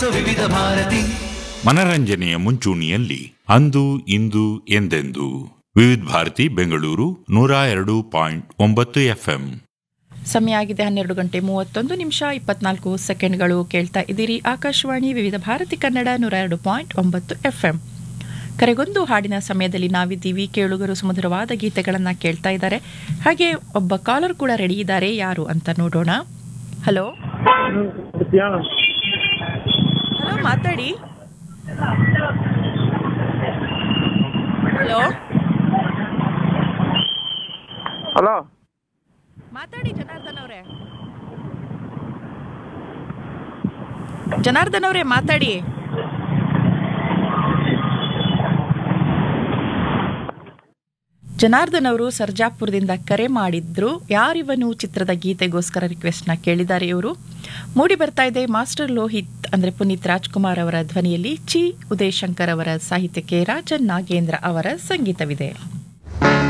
ವಿವಿಧ ಭಾರತಿ ಮನರಂಜನೆಯ ಮುಂಚೂಣಿಯಲ್ಲಿ ಅಂದು ಇಂದು ಎಂದೆಂದು ವಿವಿಧ ಭಾರತಿ ಬೆಂಗಳೂರು ನೂರ ಎರಡು ಪಾಯಿಂಟ್ ಒಂಬತ್ತು ಎಫ್ಎಂ ಸಮಯ ಆಗಿದೆ ಹನ್ನೆರಡು ಗಂಟೆ ಮೂವತ್ತೊಂದು ನಿಮಿಷ ಇಪ್ಪತ್ನಾಲ್ಕು ಸೆಕೆಂಡ್ಗಳು ಕೇಳ್ತಾ ಇದ್ದೀರಿ ಆಕಾಶವಾಣಿ ವಿವಿಧ ಭಾರತಿ ಕನ್ನಡ ನೂರ ಎರಡು ಪಾಯಿಂಟ್ ಒಂಬತ್ತು ಎಫ್ಎಂ ಕರೆಗೊಂದು ಹಾಡಿನ ಸಮಯದಲ್ಲಿ ನಾವಿದ್ದೀವಿ ಕೇಳುಗರು ಸುಮಧುರವಾದ ಗೀತೆಗಳನ್ನ ಕೇಳ್ತಾ ಇದ್ದಾರೆ ಹಾಗೆ ಒಬ್ಬ ಕಾಲರ್ ಕೂಡ ರೆಡಿ ಇದ್ದಾರೆ ಯಾರು ಅಂತ ನೋಡೋಣ ಹಲೋ ಹಲೋ ಮಾತಾಡಿ ಹಲೋ ಹಲೋ ಮಾತಾಡಿ ಜನಾರ್ದನ್ ಅವರೇ ಜನಾರ್ದನ್ ಅವರೇ ಮಾತಾಡಿ ಜನಾರ್ದನ್ ಅವರು ಸರ್ಜಾಪುರದಿಂದ ಕರೆ ಮಾಡಿದ್ರು ಯಾರಿವನು ಚಿತ್ರದ ಗೀತೆಗೋಸ್ಕರ ರಿಕ್ವೆಸ್ಟ್ನ ಕೇಳಿದ್ದಾರೆ ಇವರು ಮೂಡಿ ಬರ್ತಾ ಇದೆ ಮಾಸ್ಟರ್ ಲೋಹಿತ್ ಅಂದ್ರೆ ಪುನೀತ್ ರಾಜ್ಕುಮಾರ್ ಅವರ ಧ್ವನಿಯಲ್ಲಿ ಚಿ ಉದಯಶಂಕರ್ ಅವರ ಸಾಹಿತ್ಯಕ್ಕೆ ರಾಜನ್ ನಾಗೇಂದ್ರ ಅವರ ಸಂಗೀತವಿದೆ